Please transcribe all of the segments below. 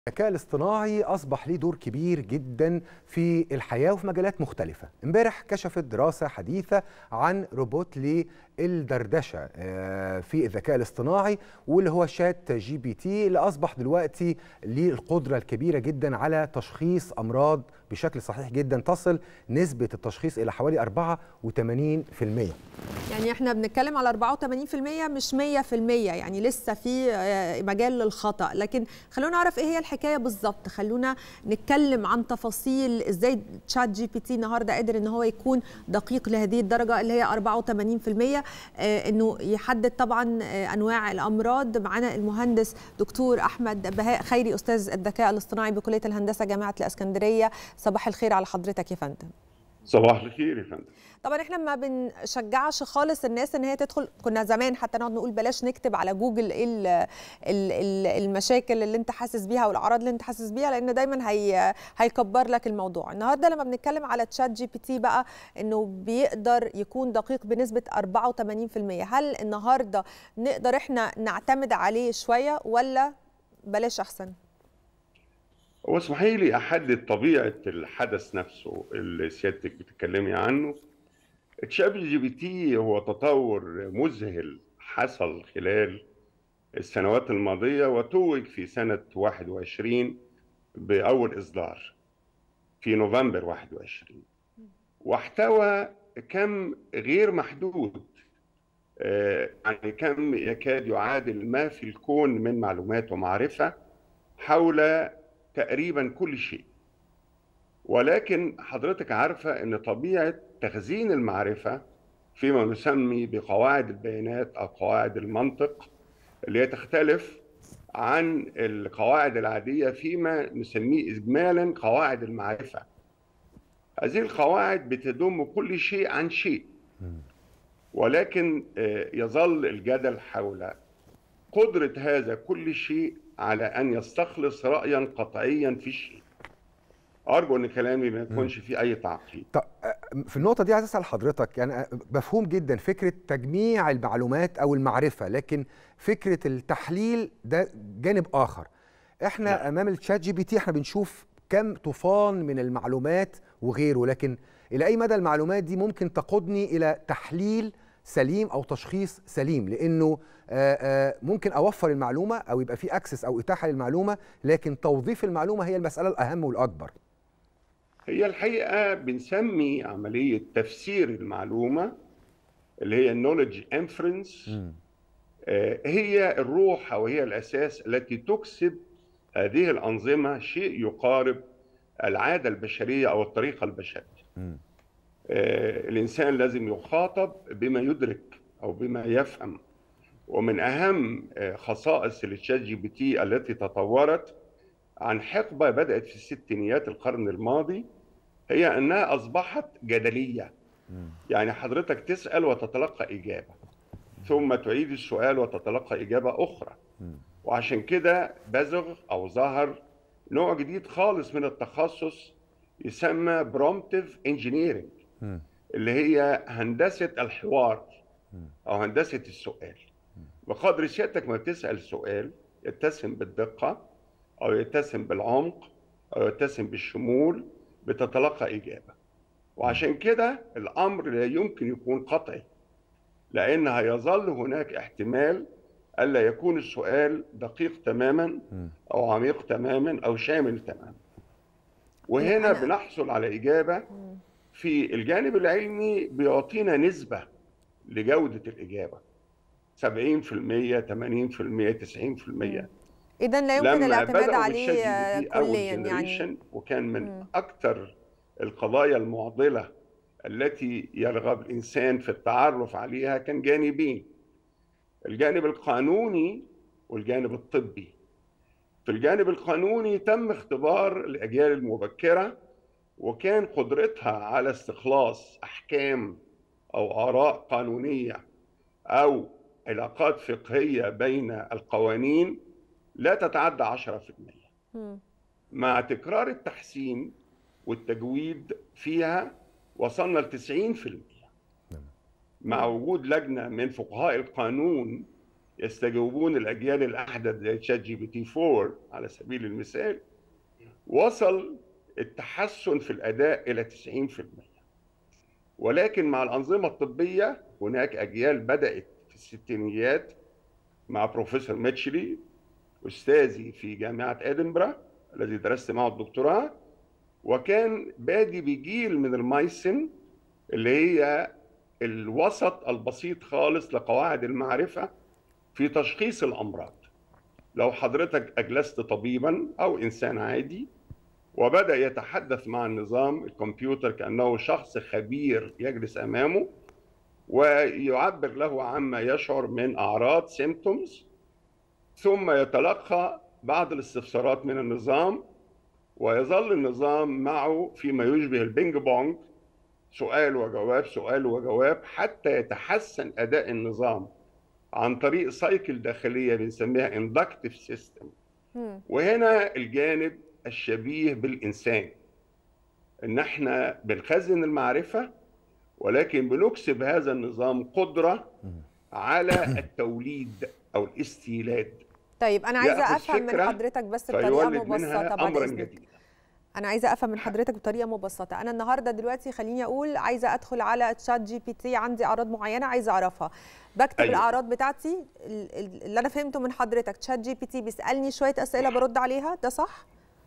الذكاء الاصطناعي أصبح ليه دور كبير جدا في الحياة وفي مجالات مختلفة امبارح كشفت دراسة حديثة عن روبوت للدردشة آه، في الذكاء الاصطناعي واللي هو شات جي بي تي اللي أصبح دلوقتي ليه القدرة الكبيرة جدا على تشخيص أمراض بشكل صحيح جدا تصل نسبة التشخيص إلى حوالي 84% يعني احنا بنتكلم على 84% مش 100% يعني لسه في آه، مجال للخطأ لكن خلونا نعرف ايه هي الحكاية بالظبط خلونا نتكلم عن تفاصيل ازاي تشات جي بي تي النهارده قادر ان هو يكون دقيق لهذه الدرجة اللي هي 84% آه، انه يحدد طبعا آه، انواع الامراض معانا المهندس دكتور احمد بهاء خيري استاذ الذكاء الاصطناعي بكلية الهندسة جامعة الاسكندرية صباح الخير على حضرتك يا فندم صباح الخير يا فندم طبعا احنا ما بنشجعش خالص الناس ان هي تدخل كنا زمان حتى نقعد نقول بلاش نكتب على جوجل ايه ال- ال- ال- المشاكل اللي انت حاسس بيها والاعراض اللي انت حاسس بيها لان دايما هي هيكبر لك الموضوع النهارده لما بنتكلم على تشات جي بي تي بقى انه بيقدر يكون دقيق بنسبه 84% هل النهارده نقدر احنا نعتمد عليه شويه ولا بلاش احسن هو اسمحي لي احدد طبيعه الحدث نفسه اللي سيادتك بتتكلمي عنه تشات جي بي تي هو تطور مذهل حصل خلال السنوات الماضيه وتوج في سنه 21 باول اصدار في نوفمبر 21 واحتوى كم غير محدود آه، يعني كم يكاد يعادل ما في الكون من معلومات ومعرفه حول تقريبا كل شيء ولكن حضرتك عارفة أن طبيعة تخزين المعرفة فيما نسمي بقواعد البيانات أو قواعد المنطق اللي هي تختلف عن القواعد العادية فيما نسميه إجمالا قواعد المعرفة هذه القواعد بتضم كل شيء عن شيء ولكن آه، يظل الجدل حول قدرة هذا كل شيء على أن يستخلص رأيا قطعيا في الشيء أرجو أن كلامي ما يكونش فيه أي تعقيد طب آه، في النقطة دي عايز أسأل حضرتك يعني آه، مفهوم جدا فكرة تجميع المعلومات أو المعرفة لكن فكرة التحليل ده جانب آخر احنا نعم. أمام الشات جي بي تي احنا بنشوف كم طوفان من المعلومات وغيره لكن إلى أي مدى المعلومات دي ممكن تقودني إلى تحليل سليم أو تشخيص سليم لأنه آه، آه، ممكن أوفر المعلومة أو يبقى في أكسس أو إتاحة للمعلومة لكن توظيف المعلومة هي المسألة الأهم والأكبر هي الحقيقة بنسمي عملية تفسير المعلومة اللي هي knowledge inference آه، هي الروح أو هي الأساس التي تكسب هذه الأنظمة شيء يقارب العادة البشرية أو الطريقة البشرية مم. آه، الإنسان لازم يخاطب بما يدرك أو بما يفهم ومن أهم آه، خصائص الشات جي بي تي التي تطورت عن حقبة بدأت في الستينيات القرن الماضي هي أنها أصبحت جدلية يعني حضرتك تسأل وتتلقى إجابة ثم تعيد السؤال وتتلقى إجابة أخرى وعشان كده بزغ أو ظهر نوع جديد خالص من التخصص يسمى برومتيف انجينيرنج مم. اللي هي هندسة الحوار أو هندسة السؤال بقدر سيادتك ما تسأل سؤال يتسم بالدقة أو يتسم بالعمق أو يتسم بالشمول بتتلقى إجابة وعشان كده الأمر لا يمكن يكون قطعي لأن هيظل هناك احتمال ألا يكون السؤال دقيق تماما أو عميق تماما أو شامل تماما وهنا أنا- بنحصل على إجابة في الجانب العلمي بيعطينا نسبة لجودة الإجابة 70% 80% 90% اذا لا يمكن لما الاعتماد بدأوا عليه بالشات آه، جي بي تي أول كليا يعني جنريشن وكان من مم. أكثر القضايا المعضلة التي يرغب الإنسان في التعرف عليها كان جانبين الجانب القانوني والجانب الطبي في الجانب القانوني تم اختبار الأجيال المبكرة وكان قدرتها على استخلاص أحكام أو آراء قانونية أو علاقات فقهية بين القوانين لا تتعدى 10% مم. مع تكرار التحسين والتجويد فيها وصلنا ل 90% مع وجود لجنة من فقهاء القانون يستجوبون الاجيال الاحدث زي تشات جي بي تي 4 على سبيل المثال وصل التحسن في الاداء الى 90% ولكن مع الانظمه الطبيه هناك اجيال بدات في الستينيات مع بروفيسور ميتشلي استاذي في جامعه ادنبرا الذي درست معه الدكتوراه وكان بادي بجيل من المايسن اللي هي الوسط البسيط خالص لقواعد المعرفه في تشخيص الامراض لو حضرتك اجلست طبيبا او انسان عادي وبدا يتحدث مع النظام الكمبيوتر كانه شخص خبير يجلس امامه ويعبر له عما يشعر من اعراض سيمتومز ثم يتلقى بعض الاستفسارات من النظام ويظل النظام معه فيما يشبه البينج بونج سؤال وجواب سؤال وجواب حتى يتحسن اداء النظام عن طريق سايكل داخليه بنسميها اندكتيف سيستم وهنا الجانب الشبيه بالانسان ان احنا بنخزن المعرفه ولكن بنكسب هذا النظام قدره على التوليد او الاستيلاد طيب انا عايزه يأخذ افهم من فكرة حضرتك بس بطريقه فيولد مبسطه منها بعد امرا اذنك جديدا انا عايزه افهم من حضرتك بطريقه مبسطه انا النهارده دلوقتي خليني اقول عايزه ادخل على تشات جي بي تي عندي اعراض معينه عايزه اعرفها بكتب أيوة. أيوة. الاعراض بتاعتي ال- ال- اللي انا فهمته من حضرتك تشات جي بي تي بيسالني شويه اسئله برد عليها ده صح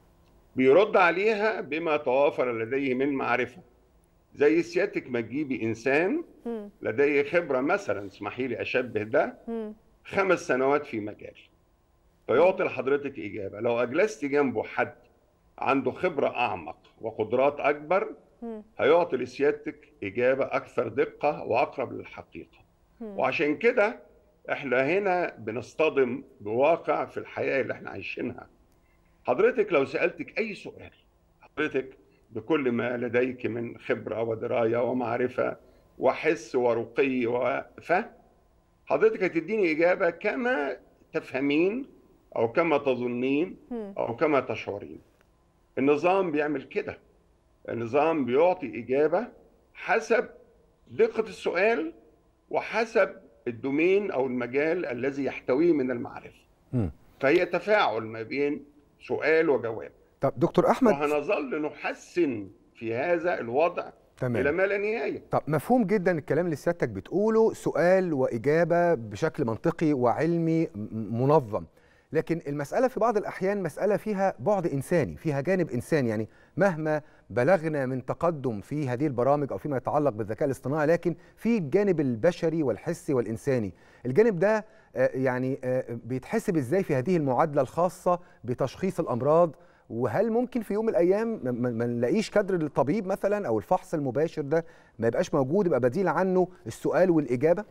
بيرد عليها بما توافر لديه من معرفه زي سيادتك ما تجيبي انسان مم. لديه خبره مثلا اسمحي لي اشبه ده مم. خمس سنوات في مجال فيعطي لحضرتك اجابه لو اجلست جنبه حد عنده خبره اعمق وقدرات اكبر مم. هيعطي لسيادتك اجابه اكثر دقه واقرب للحقيقه مم. وعشان كده احنا هنا بنصطدم بواقع في الحياه اللي احنا عايشينها حضرتك لو سالتك اي سؤال حضرتك بكل ما لديك من خبره ودرايه ومعرفه وحس ورقي وفهم حضرتك هتديني اجابه كما تفهمين او كما تظنين مم. او كما تشعرين النظام بيعمل كده النظام بيعطي اجابه حسب دقه السؤال وحسب الدومين او المجال الذي يحتويه من المعرفه مم. فهي تفاعل ما بين سؤال وجواب طب دكتور احمد وهنظل نحسن في هذا الوضع الى تمام ما لا نهايه طب مفهوم جدا الكلام اللي سيادتك بتقوله سؤال واجابه بشكل منطقي وعلمي م- منظم لكن المساله في بعض الاحيان مساله فيها بعد انساني فيها جانب انساني يعني مهما بلغنا من تقدم في هذه البرامج او فيما يتعلق بالذكاء الاصطناعي لكن في الجانب البشري والحسي والانساني الجانب ده آه، يعني آه، بيتحسب ازاي في هذه المعادله الخاصه بتشخيص الامراض وهل ممكن في يوم من الايام ما- ما ما نلاقيش كادر للطبيب مثلا او الفحص المباشر ده ما يبقاش موجود يبقى بديل عنه السؤال والاجابه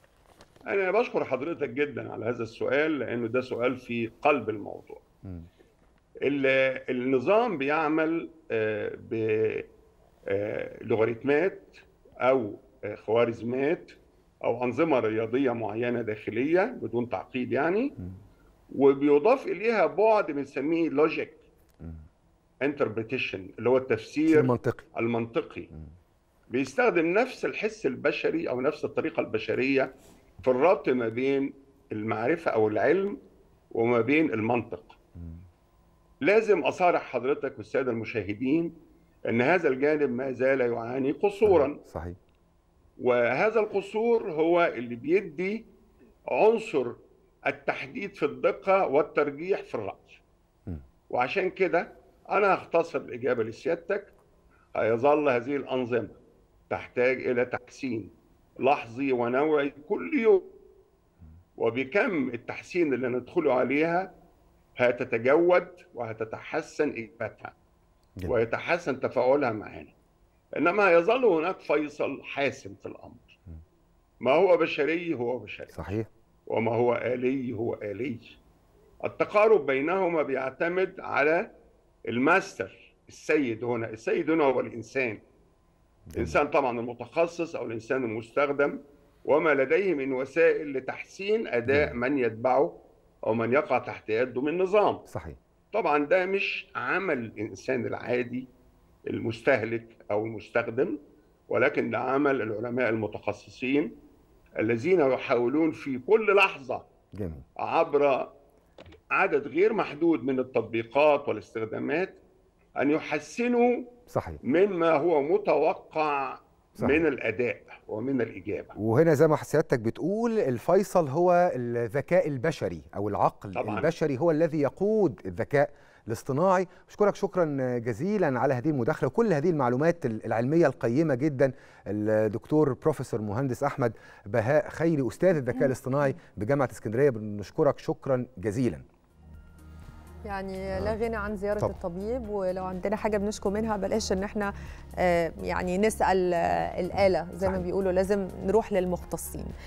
انا بشكر حضرتك جدا على هذا السؤال لانه ده سؤال في قلب الموضوع مم. ال- النظام بيعمل آه، بلوغاريتمات او آه، خوارزمات او انظمه رياضيه معينه داخليه بدون تعقيد يعني وبيضاف اليها بعد بنسميه لوجيك انتربريتيشن اللي هو التفسير منطقي المنطقي بيستخدم نفس الحس البشري او نفس الطريقه البشريه في الربط ما بين المعرفه او العلم وما بين المنطق لازم اصارح حضرتك والساده المشاهدين ان هذا الجانب ما زال يعاني قصورا صحيح وهذا القصور هو اللي بيدي عنصر التحديد في الدقة والترجيح في الرأي م. وعشان كده أنا هختصر الإجابة لسيادتك هيظل هذه الأنظمة تحتاج إلى تحسين لحظي ونوعي كل يوم وبكم التحسين اللي ندخله عليها هتتجود وهتتحسن إجابتها جميل. ويتحسن تفاعلها معنا انما يظل هناك فيصل حاسم في الامر ما هو بشري هو بشري صحيح وما هو آلي هو آلي التقارب بينهما بيعتمد على الماستر السيد هنا السيد هنا هو الإنسان الإنسان طبعا المتخصص أو الإنسان المستخدم وما لديه من وسائل لتحسين أداء من يتبعه أو من يقع تحت يده من نظام صحيح طبعا ده مش عمل الانسان العادي المستهلك او المستخدم ولكن ده عمل العلماء المتخصصين الذين يحاولون في كل لحظه جميل عبر عدد غير محدود من التطبيقات والاستخدامات ان يحسنوا صحيح مما هو متوقع صحيح. من الاداء ومن الاجابه وهنا زي ما سيادتك بتقول الفيصل هو الذكاء البشري او العقل طبعاً. البشري هو الذي يقود الذكاء الاصطناعي اشكرك شكرا جزيلا على هذه المداخله وكل هذه المعلومات العلميه القيمه جدا الدكتور بروفيسور مهندس احمد بهاء خيري استاذ الذكاء الاصطناعي بجامعه اسكندريه بنشكرك شكرا جزيلا يعني لا غنى عن زياره طبعا. الطبيب ولو عندنا حاجه بنشكو منها بلاش ان احنا آه، يعني نسال آه، الاله زي ما صحيح. بيقولوا لازم نروح للمختصين